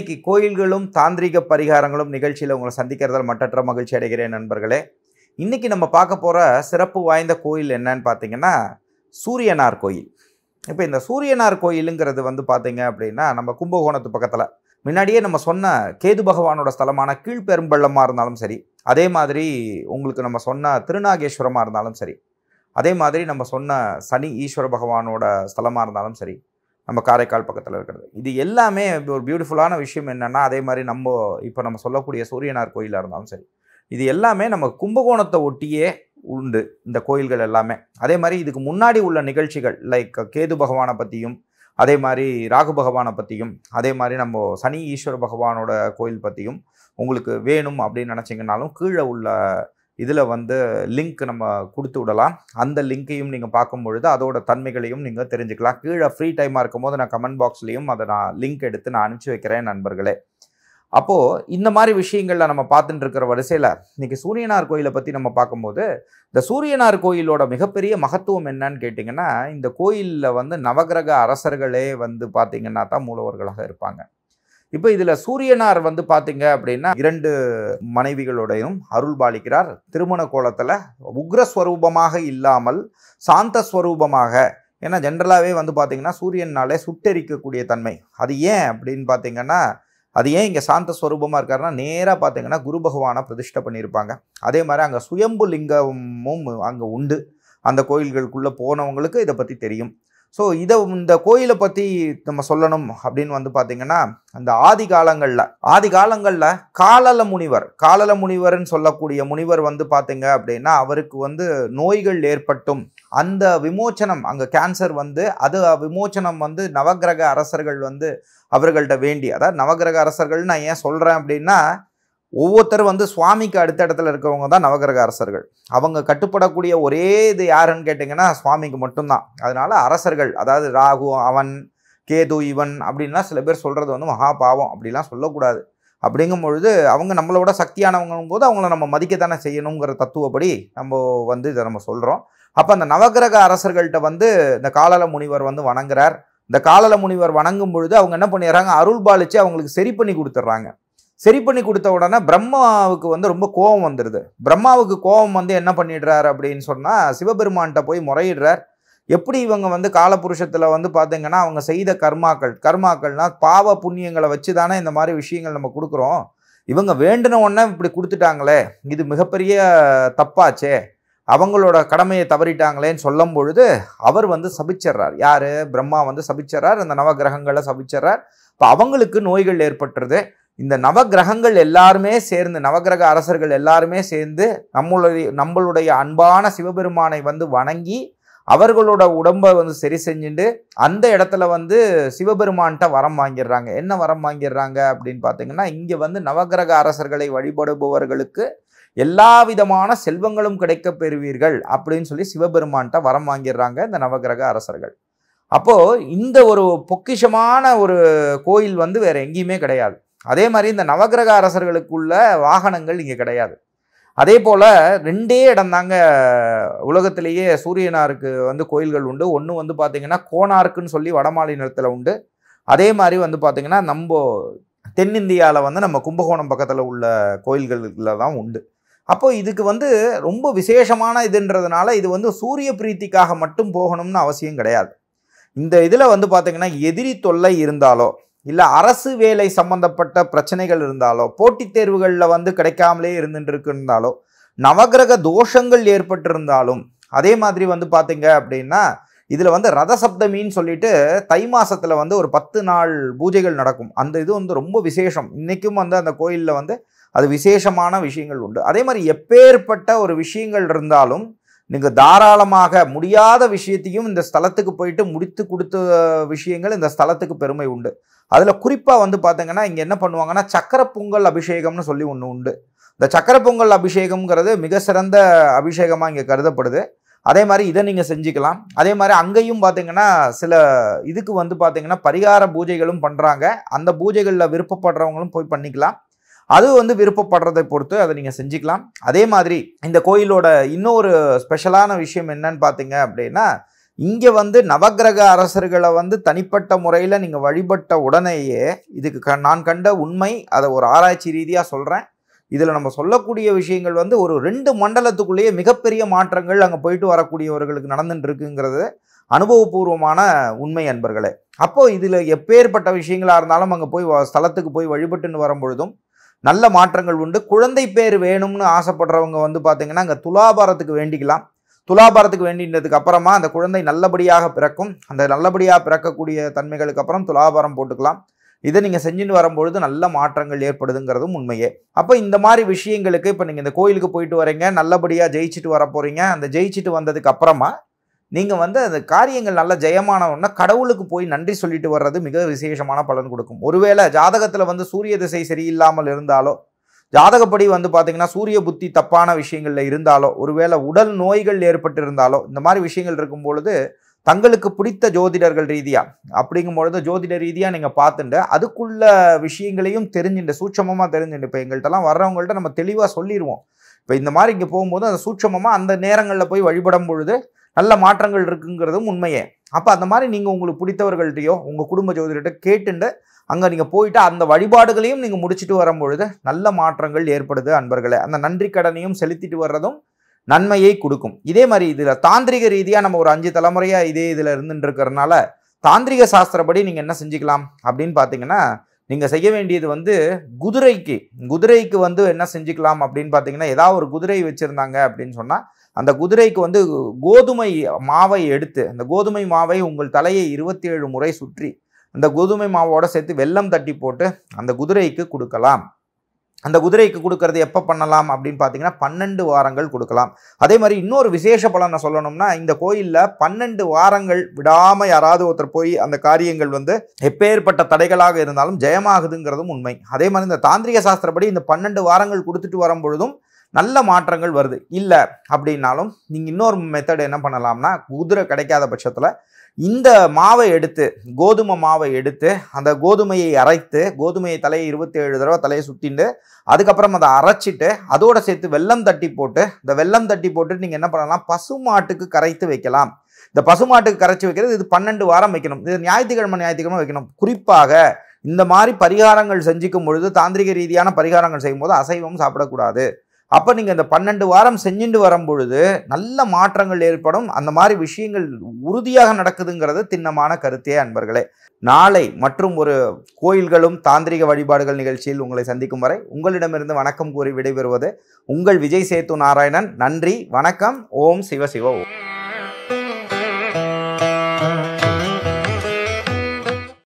இன்னைக்கு கோயில்களும் தாந்திரிக பரிகாரங்களும் நிகழ்ச்சியில் உங்களை சந்திக்கிறதால் மட்டற்ற மகிழ்ச்சி அடைகிறேன் நண்பர்களே இன்னைக்கு நம்ம பார்க்க போகிற சிறப்பு வாய்ந்த கோயில் என்னன்னு பார்த்தீங்கன்னா சூரியனார் கோயில் இப்போ இந்த சூரியனார் கோயிலுங்கிறது வந்து பார்த்தீங்க அப்படின்னா நம்ம கும்பகோணத்து பக்கத்தில் முன்னாடியே நம்ம சொன்ன கேது பகவானோட ஸ்தலமான கீழ்பெரும்பள்ளமாக இருந்தாலும் சரி அதே மாதிரி உங்களுக்கு நம்ம சொன்ன திருநாகேஸ்வரமாக இருந்தாலும் சரி அதே மாதிரி நம்ம சொன்ன சனி ஈஸ்வர பகவானோட ஸ்தலமாக இருந்தாலும் சரி நம்ம காரைக்கால் பக்கத்தில் இருக்கிறது இது எல்லாமே ஒரு பியூட்டிஃபுல்லான விஷயம் என்னென்னா அதே மாதிரி நம்ம இப்போ நம்ம சொல்லக்கூடிய சூரியனார் கோயிலாக இருந்தாலும் சரி இது எல்லாமே நம்ம கும்பகோணத்தை ஒட்டியே உண்டு இந்த கோயில்கள் எல்லாமே அதே மாதிரி இதுக்கு முன்னாடி உள்ள நிகழ்ச்சிகள் லைக் கேது பகவானை பற்றியும் அதே மாதிரி ராகு பகவானை பற்றியும் அதே மாதிரி நம்ம சனி ஈஸ்வர பகவானோட கோயில் பற்றியும் உங்களுக்கு வேணும் அப்படின்னு நினச்சிங்கனாலும் கீழே உள்ள இதில் வந்து லிங்க் நம்ம கொடுத்து விடலாம் அந்த லிங்க்கையும் நீங்கள் பார்க்கும் பொழுது அதோட தன்மைகளையும் நீங்கள் தெரிஞ்சுக்கலாம் கீழே ஃப்ரீ டைமாக இருக்கும்போது நான் கமெண்ட் பாக்ஸ்லேயும் அதை நான் லிங்க் எடுத்து நான் அனுப்பிச்சி வைக்கிறேன் நண்பர்களே அப்போது இந்த மாதிரி விஷயங்களில் நம்ம பார்த்துட்டு இருக்கிற வரிசையில் இன்றைக்கி சூரியனார் கோயிலை பற்றி நம்ம பார்க்கும்போது இந்த சூரியனார் கோயிலோட மிகப்பெரிய மகத்துவம் என்னன்னு கேட்டிங்கன்னா இந்த கோயிலில் வந்து நவகிரக அரசர்களே வந்து பார்த்திங்கன்னா தான் மூலவர்களாக இருப்பாங்க இப்போ இதில் சூரியனார் வந்து பார்த்தீங்க அப்படின்னா இரண்டு மனைவிகளோடையும் அருள் பாலிக்கிறார் திருமண கோலத்தில் உக்ரஸ்வரூபமாக இல்லாமல் சாந்த ஸ்வரூபமாக ஏன்னா ஜென்ரலாகவே வந்து பார்த்தீங்கன்னா சூரியனாலே சுட்டெரிக்கக்கூடிய தன்மை அது ஏன் அப்படின்னு பார்த்தீங்கன்னா அது ஏன் இங்கே சாந்த ஸ்வரூபமாக இருக்காருன்னா நேராக பார்த்தீங்கன்னா குரு பகவானை பிரதிஷ்டை பண்ணியிருப்பாங்க அதே மாதிரி அங்கே சுயம்பு லிங்கமும் அங்கே உண்டு அந்த கோயில்களுக்குள்ளே போனவங்களுக்கு இதை பற்றி தெரியும் ஸோ இதை இந்த கோயிலை பற்றி நம்ம சொல்லணும் அப்படின்னு வந்து பார்த்திங்கன்னா அந்த ஆதி காலங்களில் ஆதி காலங்களில் காலல முனிவர் காலல முனிவர்னு சொல்லக்கூடிய முனிவர் வந்து பார்த்தீங்க அப்படின்னா அவருக்கு வந்து நோய்கள் ஏற்பட்டும் அந்த விமோச்சனம் அங்கே கேன்சர் வந்து அது விமோச்சனம் வந்து நவகிரக அரசர்கள் வந்து அவர்கள்ட்ட வேண்டி அதாவது நவகிரக அரசர்கள் நான் ஏன் சொல்கிறேன் அப்படின்னா ஒவ்வொருத்தரும் வந்து சுவாமிக்கு அடுத்த இடத்துல இருக்கிறவங்க தான் நவகிரக அரசர்கள் அவங்க கட்டுப்படக்கூடிய ஒரே இது யாருன்னு கேட்டிங்கன்னா சுவாமிக்கு மட்டும்தான் அதனால அரசர்கள் அதாவது ராகு அவன் கேது இவன் அப்படின்லாம் சில பேர் சொல்கிறது வந்து மகா பாவம் அப்படிலாம் சொல்லக்கூடாது அப்படிங்கும் பொழுது அவங்க நம்மளோட சக்தியானவங்கும் போது அவங்கள நம்ம மதிக்கத்தானே செய்யணுங்கிற தத்துவப்படி நம்ம வந்து இதை நம்ம சொல்கிறோம் அப்போ அந்த நவகிரக அரசர்கள்ட்ட வந்து இந்த காலல முனிவர் வந்து வணங்குறார் இந்த காலல முனிவர் வணங்கும் பொழுது அவங்க என்ன பண்ணிடுறாங்க அருள் பாலிச்சு அவங்களுக்கு சரி பண்ணி கொடுத்துட்றாங்க சரி பண்ணி கொடுத்த உடனே பிரம்மாவுக்கு வந்து ரொம்ப கோபம் வந்துடுது பிரம்மாவுக்கு கோபம் வந்து என்ன பண்ணிடுறாரு அப்படின்னு சொன்னால் சிவபெருமான்கிட்ட போய் முறையிடுறார் எப்படி இவங்க வந்து காலபுருஷத்தில் வந்து பார்த்தீங்கன்னா அவங்க செய்த கர்மாக்கள் கர்மாக்கள்னா பாவ புண்ணியங்களை வச்சு தானே இந்த மாதிரி விஷயங்கள் நம்ம கொடுக்குறோம் இவங்க வேண்டின உடனே இப்படி கொடுத்துட்டாங்களே இது மிகப்பெரிய தப்பாச்சே அவங்களோட கடமையை தவறிட்டாங்களேன்னு சொல்லும் பொழுது அவர் வந்து சபிச்சிட்றார் யார் பிரம்மா வந்து சபிச்சிட்றார் இந்த நவகிரகங்களை சபிச்சிட்றார் இப்போ அவங்களுக்கு நோய்கள் ஏற்பட்டுருது இந்த நவகிரகங்கள் எல்லாருமே சேர்ந்து நவகிரக அரசர்கள் எல்லாருமே சேர்ந்து நம்மளுடைய நம்மளுடைய அன்பான சிவபெருமானை வந்து வணங்கி அவர்களோட உடம்பை வந்து சரி செஞ்சுட்டு அந்த இடத்துல வந்து சிவபெருமான்கிட்ட வரம் வாங்கிடுறாங்க என்ன வரம் வாங்கிடுறாங்க அப்படின்னு பார்த்தீங்கன்னா இங்கே வந்து நவகிரக அரசர்களை வழிபடுபவர்களுக்கு எல்லா விதமான செல்வங்களும் கிடைக்க பெறுவீர்கள் அப்படின்னு சொல்லி சிவபெருமான்கிட்ட வரம் வாங்கிடுறாங்க இந்த நவகிரக அரசர்கள் அப்போது இந்த ஒரு பொக்கிஷமான ஒரு கோயில் வந்து வேற எங்கேயுமே கிடையாது அதே மாதிரி இந்த நவகிரக அரசர்களுக்குள்ள வாகனங்கள் இங்கே கிடையாது அதே போல் ரெண்டே இடம் தாங்க உலகத்திலேயே சூரியனாருக்கு வந்து கோயில்கள் உண்டு ஒன்று வந்து பார்த்திங்கன்னா கோனார்க்குன்னு சொல்லி வடமாநிலத்தில் உண்டு அதே மாதிரி வந்து பார்த்திங்கன்னா நம்ம தென்னிந்தியாவில் வந்து நம்ம கும்பகோணம் பக்கத்தில் உள்ள கோயில்களில் தான் உண்டு அப்போ இதுக்கு வந்து ரொம்ப விசேஷமான இதுன்றதுனால இது வந்து சூரிய பிரீத்திக்காக மட்டும் போகணும்னு அவசியம் கிடையாது இந்த இதில் வந்து பார்த்திங்கன்னா எதிரி தொல்லை இருந்தாலோ இல்லை அரசு வேலை சம்பந்தப்பட்ட பிரச்சனைகள் இருந்தாலோ போட்டித் தேர்வுகளில் வந்து கிடைக்காமலே இருந்துட்டு இருந்தாலோ நவகிரக தோஷங்கள் ஏற்பட்டிருந்தாலும் அதே மாதிரி வந்து பார்த்தீங்க அப்படின்னா இதில் வந்து ரத சப்தமின்னு சொல்லிட்டு தை மாசத்துல வந்து ஒரு பத்து நாள் பூஜைகள் நடக்கும் அந்த இது வந்து ரொம்ப விசேஷம் இன்றைக்கும் வந்து அந்த கோயிலில் வந்து அது விசேஷமான விஷயங்கள் உண்டு அதே மாதிரி எப்பேற்பட்ட ஒரு விஷயங்கள் இருந்தாலும் நீங்கள் தாராளமாக முடியாத விஷயத்தையும் இந்த ஸ்தலத்துக்கு போயிட்டு முடித்து கொடுத்த விஷயங்கள் இந்த ஸ்தலத்துக்கு பெருமை உண்டு அதில் குறிப்பாக வந்து பார்த்தீங்கன்னா இங்கே என்ன பண்ணுவாங்கன்னா சக்கர பொங்கல் அபிஷேகம்னு சொல்லி ஒன்று உண்டு இந்த சக்கர பொங்கல் அபிஷேகம்ங்கிறது மிக சிறந்த அபிஷேகமாக இங்கே கருதப்படுது அதே மாதிரி இதை நீங்கள் செஞ்சுக்கலாம் அதே மாதிரி அங்கேயும் பார்த்தீங்கன்னா சில இதுக்கு வந்து பார்த்தீங்கன்னா பரிகார பூஜைகளும் பண்ணுறாங்க அந்த பூஜைகளில் விருப்பப்படுறவங்களும் போய் பண்ணிக்கலாம் அது வந்து விருப்பப்படுறதை பொறுத்து அதை நீங்கள் செஞ்சுக்கலாம் அதே மாதிரி இந்த கோயிலோட இன்னொரு ஸ்பெஷலான விஷயம் என்னன்னு பார்த்தீங்க அப்படின்னா இங்கே வந்து நவக்கிரக அரசர்களை வந்து தனிப்பட்ட முறையில் நீங்கள் வழிபட்ட உடனேயே இதுக்கு க நான் கண்ட உண்மை அதை ஒரு ஆராய்ச்சி ரீதியாக சொல்கிறேன் இதில் நம்ம சொல்லக்கூடிய விஷயங்கள் வந்து ஒரு ரெண்டு மண்டலத்துக்குள்ளேயே மிகப்பெரிய மாற்றங்கள் அங்கே போயிட்டு வரக்கூடியவர்களுக்கு நடந்துட்டு இருக்குங்கிறது அனுபவபூர்வமான உண்மை அன்பர்களே அப்போ இதில் எப்பேற்பட்ட விஷயங்களாக இருந்தாலும் அங்கே போய் வ- ஸ்தலத்துக்கு போய் வழிபட்டுன்னு வரும்பொழுதும் நல்ல மாற்றங்கள் உண்டு குழந்தை பேர் வேணும்னு ஆசைப்படுறவங்க வந்து பார்த்தீங்கன்னா அங்கே துலாபாரத்துக்கு வேண்டிக்கலாம் துலாபாரத்துக்கு வேண்டினதுக்கு அப்புறமா அந்த குழந்தை நல்லபடியாக பிறக்கும் அந்த நல்லபடியாக பிறக்கக்கூடிய தன்மைகளுக்கு அப்புறம் துலாபாரம் போட்டுக்கலாம் இதை நீங்கள் செஞ்சுட்டு வரும்பொழுது நல்ல மாற்றங்கள் ஏற்படுதுங்கிறதும் உண்மையே அப்போ இந்த மாதிரி விஷயங்களுக்கு இப்போ நீங்கள் இந்த கோயிலுக்கு போயிட்டு வரீங்க நல்லபடியாக ஜெயிச்சுட்டு வர போகிறீங்க அந்த ஜெயிச்சுட்டு வந்ததுக்கு அப்புறமா நீங்கள் வந்து அந்த காரியங்கள் நல்ல ஜெயமான உடனே கடவுளுக்கு போய் நன்றி சொல்லிட்டு வர்றது மிக விசேஷமான பலன் கொடுக்கும் ஒருவேளை ஜாதகத்தில் வந்து சூரிய திசை சரியில்லாமல் இருந்தாலோ ஜாதகப்படி வந்து பார்த்தீங்கன்னா சூரிய புத்தி தப்பான விஷயங்களில் இருந்தாலோ ஒருவேளை உடல் நோய்கள் ஏற்பட்டிருந்தாலோ இந்த மாதிரி விஷயங்கள் இருக்கும் பொழுது தங்களுக்கு பிடித்த ஜோதிடர்கள் ரீதியாக அப்படிங்கும் பொழுது ஜோதிட ரீதியாக நீங்கள் பார்த்துட்டு அதுக்குள்ள விஷயங்களையும் தெரிஞ்சுட்டு சூட்சமமாக தெரிஞ்சுட்டு இப்போ எங்கள்கிட்டலாம் வர்றவங்கள்ட்ட நம்ம தெளிவாக சொல்லிடுவோம் இப்போ இந்த மாதிரி இங்கே போகும்போது அந்த சூட்சமமாக அந்த நேரங்களில் போய் வழிபடும் பொழுது நல்ல மாற்றங்கள் இருக்குங்கிறதும் உண்மையே அப்போ அந்த மாதிரி நீங்கள் உங்களுக்கு பிடித்தவர்கள்ட்டையோ உங்கள் குடும்ப ஜோதிடர்கிட்ட கேட்டுண்டு அங்கே நீங்கள் போயிட்டு அந்த வழிபாடுகளையும் நீங்கள் முடிச்சுட்டு வரும்பொழுது நல்ல மாற்றங்கள் ஏற்படுது அன்பர்களே அந்த நன்றி கடனையும் செலுத்திட்டு வர்றதும் நன்மையை கொடுக்கும் இதே மாதிரி இதில் தாந்திரிக ரீதியாக நம்ம ஒரு அஞ்சு தலைமுறையாக இதே இதில் இருந்துட்டு இருக்கிறனால தாந்திரிக சாஸ்திரப்படி நீங்கள் என்ன செஞ்சுக்கலாம் அப்படின்னு பார்த்தீங்கன்னா நீங்கள் செய்ய வேண்டியது வந்து குதிரைக்கு குதிரைக்கு வந்து என்ன செஞ்சுக்கலாம் அப்படின்னு பார்த்தீங்கன்னா ஏதாவது ஒரு குதிரை வச்சுருந்தாங்க அப்படின்னு சொன்னால் அந்த குதிரைக்கு வந்து கோதுமை மாவை எடுத்து அந்த கோதுமை மாவை உங்கள் தலையை இருபத்தி ஏழு முறை சுற்றி அந்த கோதுமை மாவோட சேர்த்து வெல்லம் தட்டி போட்டு அந்த குதிரைக்கு கொடுக்கலாம் அந்த குதிரைக்கு கொடுக்கறது எப்போ பண்ணலாம் அப்படின்னு பார்த்தீங்கன்னா பன்னெண்டு வாரங்கள் கொடுக்கலாம் அதே மாதிரி இன்னொரு விசேஷ பலனை சொல்லணும்னா இந்த கோயிலில் பன்னெண்டு வாரங்கள் விடாமல் யாராவது ஒருத்தர் போய் அந்த காரியங்கள் வந்து எப்பேற்பட்ட தடைகளாக இருந்தாலும் ஜெயமாகுதுங்கிறதும் உண்மை அதே மாதிரி இந்த தாந்திரிக சாஸ்திரப்படி இந்த பன்னெண்டு வாரங்கள் கொடுத்துட்டு வரும் பொழுதும் நல்ல மாற்றங்கள் வருது இல்லை அப்படின்னாலும் நீங்கள் இன்னொரு மெத்தட் என்ன பண்ணலாம்னா குதிரை கிடைக்காத பட்சத்தில் இந்த மாவை எடுத்து கோதுமை மாவை எடுத்து அந்த கோதுமையை அரைத்து கோதுமையை தலையை இருபத்தி ஏழு தடவை தலையை சுற்றிட்டு அதுக்கப்புறம் அதை அரைச்சிட்டு அதோட சேர்த்து வெல்லம் தட்டி போட்டு இந்த வெல்லம் தட்டி போட்டு நீங்கள் என்ன பண்ணலாம் பசுமாட்டுக்கு கரைத்து வைக்கலாம் இந்த பசுமாட்டுக்கு கரைச்சி வைக்கிறது இது பன்னெண்டு வாரம் வைக்கணும் இது ஞாயிற்றுக்கிழமை ஞாயிற்றுக்கிழமை வைக்கணும் குறிப்பாக இந்த மாதிரி பரிகாரங்கள் செஞ்சுக்கும் பொழுது தாந்திரிக ரீதியான பரிகாரங்கள் செய்யும்போது அசைவம் சாப்பிடக்கூடாது அப்போ நீங்கள் இந்த பன்னெண்டு வாரம் செஞ்சுட்டு வரும் பொழுது நல்ல மாற்றங்கள் ஏற்படும் அந்த மாதிரி விஷயங்கள் உறுதியாக நடக்குதுங்கிறது திண்ணமான கருத்தே அன்பர்களே நாளை மற்றும் ஒரு கோயில்களும் தாந்திரிக வழிபாடுகள் நிகழ்ச்சியில் உங்களை சந்திக்கும் வரை உங்களிடமிருந்து வணக்கம் கூறி விடைபெறுவது உங்கள் விஜய் சேத்து நாராயணன் நன்றி வணக்கம் ஓம் சிவ சிவ ஓம்